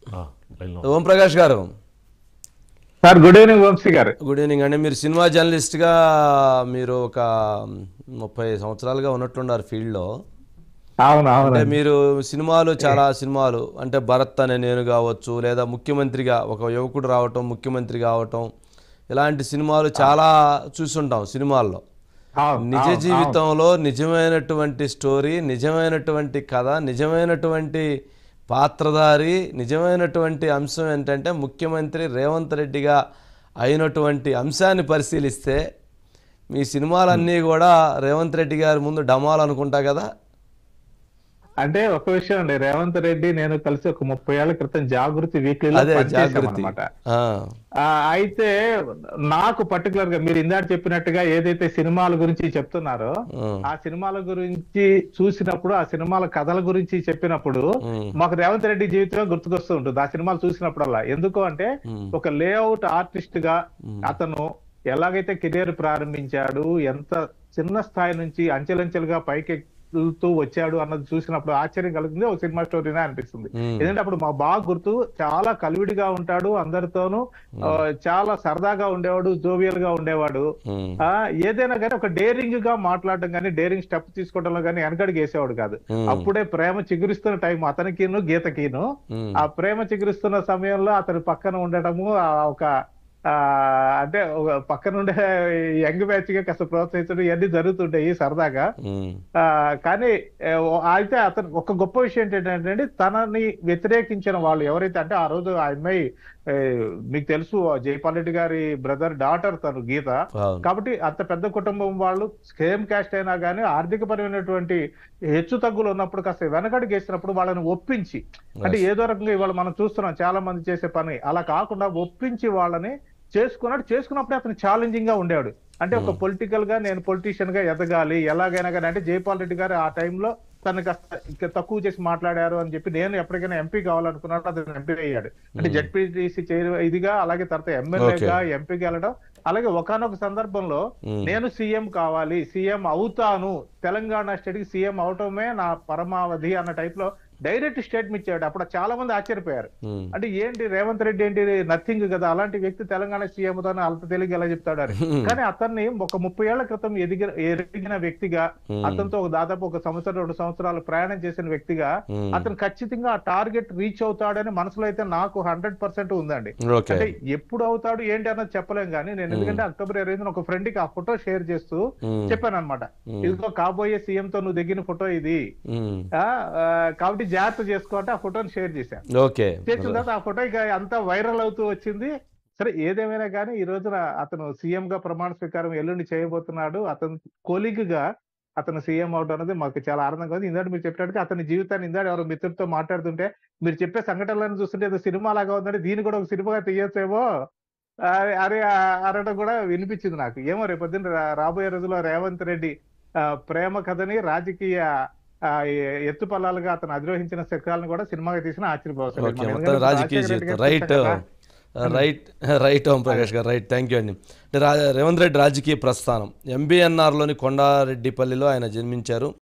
ఆ, లైన్లో ఓం ప్రకాష్ గారు సార్ గుడ్ ఈవినింగ్ వంశీ గారు గుడ్ ఈవినింగ్ అండి మీరు సినిమా జర్నలిస్ట్గా మీరు ఒక ముప్పై సంవత్సరాలుగా ఉన్నట్లున్నారు ఫీల్డ్లో అవును అవును అంటే మీరు సినిమాలు చాలా సినిమాలు అంటే భరత్ అనే నేను కావచ్చు లేదా ముఖ్యమంత్రిగా ఒక యువకుడు రావటం ముఖ్యమంత్రి కావటం ఇలాంటి సినిమాలు చాలా చూసుంటాం సినిమాల్లో అవును, నిజ అవును, జీవితంలో నిజమైనటువంటి స్టోరీ నిజమైనటువంటి కథ నిజమైనటువంటి పాత్రధారి నిజమైనటువంటి అంశం ఏంటంటే ముఖ్యమంత్రి రేవంత్ రెడ్డిగా అయినటువంటి అంశాన్ని పరిశీలిస్తే మీ సినిమాలన్నీ కూడా రేవంత్ రెడ్డి గారి ముందు డమాల్ అనుకుంటా కదా అంటే ఒక విషయం అండి రేవంత్ రెడ్డి నేను కలిసి ఒక ముప్పై ఏళ్ల క్రితం జాగృతి వీక్లీలో అదే జాగృతి అనమాట ఆ, అయితే నాకు పర్టికులర్ గా మీరు ఇందాక చెప్పినట్టుగా ఏదైతే సినిమాల గురించి చెప్తున్నారో ఉమ్, ఆ సినిమాల గురించి చూసినప్పుడు ఆ సినిమాల కథల గురించి చెప్పినప్పుడు ఉమ్, మాకు రేవంత్ రెడ్డి జీవితం గుర్తుకొస్తూ ఉంటుంది ఆ సినిమాలు చూసినప్పుడల్లా ఎందుకు అంటే ఉమ్, ఒక లేఅవుట్ ఆర్టిస్ట్ గా ఉమ్, అతను ఎలాగైతే కెరీర్ ప్రారంభించాడు ఎంత చిన్న స్థాయి నుంచి అంచెలంచెలుగా పైకి వెళ్తూ వచ్చాడు అన్నది చూసినప్పుడు ఆశ్చర్యం కలుగుతుంది ఒక సినిమా స్టోరీనే అనిపిస్తుంది ఉమ్, ఎందుకంటే అప్పుడు మా బాగా గుర్తు చాలా కలివిడిగా ఉంటాడు అందరితోనూ ఆ, చాలా సరదాగా ఉండేవాడు జోవియల్ గా ఉండేవాడు ఉమ్, ఆ ఏదైనా కానీ ఒక డేరింగ్ గా మాట్లాడడం కానీ డేరింగ్ స్టెప్ తీసుకోవడంలో కానీ వెనకడికి వేసేవాడు కాదు ఉమ్, అప్పుడే ప్రేమ చిగురిస్తున్న టైం అతనికిను గీతకిను ఉమ్, ఆ ప్రేమ చిగురిస్తున్న సమయంలో అతని పక్కన ఉండటము ఆ ఒక ఆ అంటే ఒక పక్కన ఉండే యంగ్ బ్యాచ్ గా కాస్త ప్రోత్సహించడం ఇవన్నీ జరుగుతుంటాయి సరదాగా ఉమ్, ఆ కానీ ఏ, ఓ- అయితే అతను ఒక గొప్ప విషయం ఏంటంటే తనని వ్యతిరేకించిన వాళ్ళు ఎవరైతే అంటే ఆ రోజు ఆ అమ్మాయి ఏ, మీకు తెలుసు జైపాల్ రెడ్డి గారి బ్రదర్ డాటర్ తను గీత అవును. కాబట్టి అంత పెద్ద కుటుంబం వాళ్ళు సేమ్ క్యాస్ట్ అయినా కానీ ఆర్థికపరమైనటువంటి హెచ్చు తగ్గులు ఉన్నప్పుడు కాస్త వెనకడికి వేసినప్పుడు వాళ్ళని ఒప్పించి అంటే ఏదో రకంగా ఇవాళ మనం చూస్తున్నాం చాలా మంది చేసే పని అలా కాకుండా ఒప్పించి వాళ్ళని చేసుకున్నాడు చేసుకున్నప్పుడే అతను ఛాలెంజింగ్ గా ఉండేవాడు అంటే ఒక పొలిటికల్ గా నేను పొలిటీషియన్ గా ఎదగాలి ఎలాగైనా కానీ అంటే జైపాల్ రెడ్డి గారు ఆ టైంలో తను కాస్త ఇంకా తక్కువ చేసి మాట్లాడారు అని చెప్పి నేను ఎప్పటికైనా ఎంపీ కావాలనుకున్నాడు అతను ఎంపీ అయ్యాడు అంటే జడ్పీటీసీ చైర్ ఇదిగా అలాగే తర్వాత ఎమ్మెల్యేగా ఎంపీకి వెళ్ళడం అలాగే ఒకనొక సందర్భంలో ఉమ్, నేను సీఎం కావాలి సీఎం అవుతాను తెలంగాణ స్టేట్ కి సీఎం అవటమే నా పరమావధి అన్న టైప్ లో డైరెక్ట్ స్టేట్మెంట్ ఇచ్చాడు అప్పుడు చాలా మంది ఆశ్చర్యపోయారు ఉమ్, అంటే ఏంటి రేవంత్ రెడ్డి ఏంటి నథింగ్ కదా అలాంటి వ్యక్తి తెలంగాణ సీఎం అవుతాను అంత తెలియక ఎలా చెప్తాడు అని కానీ అతన్ని ఒక ముప్పై ఏళ్ల క్రితం ఎదిగిన ఎదిగిన వ్యక్తిగా ఉమ్, అతనితో ఒక దాదాపు ఒక సంవత్సరం రెండు సంవత్సరాలు ప్రయాణం చేసిన వ్యక్తిగా ఉమ్, అతను ఖచ్చితంగా ఆ టార్గెట్ రీచ్ అవుతాడని మనసులో అయితే నాకు హండ్రెడ్ పర్సెంట్ ఉందండి ఓకే అంటే ఎప్పుడు అవుతాడు ఏంటి అన్నది చెప్పలేం కానీ నేను ఎందుకంటే అక్టోబర్ ఇరవై ఐదున ఒక ఫ్రెండ్ కి ఆ ఫోటో షేర్ చేస్తూ ఉమ్, చెప్పాను అనమాట ఉమ్, ఇదిగో కాబోయే సీఎం తో నువ్వు దిగిన ఫోటో ఇది ఉమ్, ఆ ఆ, కాబట్టి జాగ్రత్త చేసుకో అంటే ఆ ఫోటోని షేర్ చేశాను ఓకే చేసిన తర్వాత ఆ ఫోటో ఇక అంతా వైరల్ అవుతూ వచ్చింది సరే ఏదేమైనా కానీ ఈ రోజున అతను సీఎం గా ప్రమాణ స్వీకారం ఎల్లుండి చేయబోతున్నాడు అతను కొలిగ్ గా అతను సీఎం అవడం అనేది మాకు చాలా ఆనందంగా ఉంది ఇందాక మీరు చెప్పినట్టుగా అతని జీవితాన్ని ఇందాక ఎవరు మిత్రులతో మాట్లాడుతుంటే మీరు చెప్పే సంఘటనలను చూస్తుంటే ఏదో సినిమా లాగా ఉందంటే దీన్ని కూడా ఒక సినిమాగా తీయొచ్చేమో ఆ, అరే ఆ, అనడం కూడా వినిపించింది నాకు ఏమో రేపు పొద్దున్న రా- రాబోయే రోజుల్లో రేవంత్ రెడ్డి ఆ, ప్రేమ కథని రాజకీయ ఆ, ఎ- ఎత్తుపల్లాలుగా అతను అధిరోహించిన శిఖరాలను కూడా సినిమాగా తీసిన ఆశ్చర్యపోవచ్చు ఓకే మొత్తం రాజకీయ జీవితం right right right Om Prakash garu right thank you అండి అంటే రా రేవంత్ రెడ్డి రాజకీయ ప్రస్థానం ఎంబీఎన్ఆర్లోని కొండారెడ్డిపల్లిలో ఆయన జన్మించారు